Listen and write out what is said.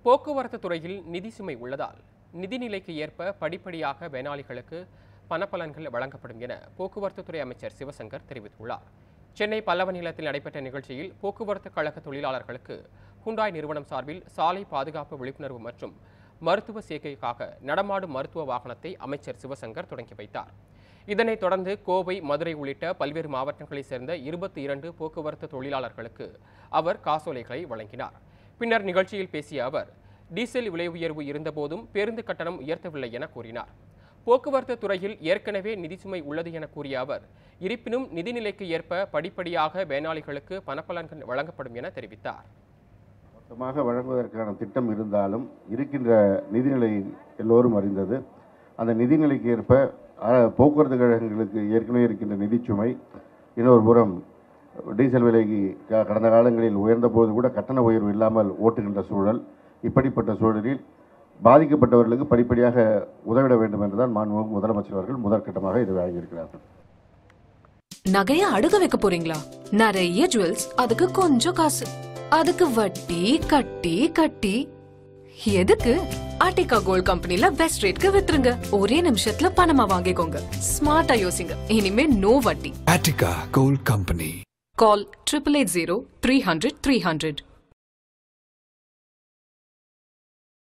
போக்குவரத்து துறையில் நிதி சுமை உள்ளதால் நிதிநிலைக்கு ஏற்ப படிப்படியாக பயனாளிகளுக்கு பணப்பலன்கள் வழங்கப்படும் என போக்குவரத்து துறை அமைச்சர் சிவசங்கர் தெரிவித்துள்ளார் சென்னை பல்லவ நிலத்தில் நடைபெற்ற நிகழ்ச்சியில் போக்குவரத்து கழக தொழிலாளர்களுக்கு ஹுண்டாய் நிறுவனம் சார்பில் சாலை பாதுகாப்பு விழிப்புணர்வு மற்றும் மருத்துவ சேர்க்கைக்காக நடமாடும் மருத்துவ வாகனத்தை அமைச்சர் சிவசங்கர் தொடங்கி வைத்தார் இதனைத் தொடர்ந்து கோவை மதுரை உள்ளிட்ட பல்வேறு மாவட்டங்களைச் சேர்ந்த இருபத்தி இரண்டு போக்குவரத்து தொழிலாளர்களுக்கு அவர் காசோலைகளை வழங்கினார் பின்னர் நிகழ்ச்சியில் பேசிய அவர் டீசல் விலை உயர்வு இருந்தபோதும் பேருந்து கட்டணம் உயர்த்தவில்லை என கூறினார் போக்குவரத்து துறையில் ஏற்கனவே நிதி சுமை உள்ளது என கூறிய அவர் இருப்பினும் நிதிநிலைக்கு ஏற்ப படிப்படியாக பயனாளிகளுக்கு பணப்பலன்கள் வழங்கப்படும் என தெரிவித்தார் மொத்தமாக வழங்குவதற்கான திட்டம் இருந்தாலும் இருக்கின்ற நிதிநிலை எல்லோரும் அறிந்தது அந்த நிதிநிலைக்கு ஏற்ப அஹ், போக்குவரத்து கழகங்களுக்கு ஏற்கனவே இருக்கின்ற நிதிச்சுமை இன்னொரு புறம் டீசல் விலைக்கு க- கடந்த காலங்களில் உயர்ந்த போது கூட கட்டண உயர்வு இல்லாமல் ஓட்டுகின்ற சூழல் இப்படிப்பட்ட சூழலில் பாதிக்கப்பட்டவர்களுக்கு படிப்படியாக உதவிட வேண்டும் என்றுதான் மாண்புமிகு முதலமைச்சர் அவர்கள் முதற்கட்டமாக இது வழங்கியிருக்கிறார்கள் நகைய அடுக வைக்க போறீங்களா நிறைய ஜுவல்ஸ் அதுக்கு கொஞ்சம் காசு அதுக்கு வட்டி கட்டி கட்டி எதுக்கு ஆர்டிகா கோல்ட் கம்பெனில பெஸ்ட் ரேட்க்கு வித்துருங்க ஒரே நிமிஷத்துல பணமா வாங்கிக்கோங்க ஸ்மார்ட்டா யோசிங்க இனிமே நோ வட்டி Attica Gold Company. Call triple eight zero three hundred three hundred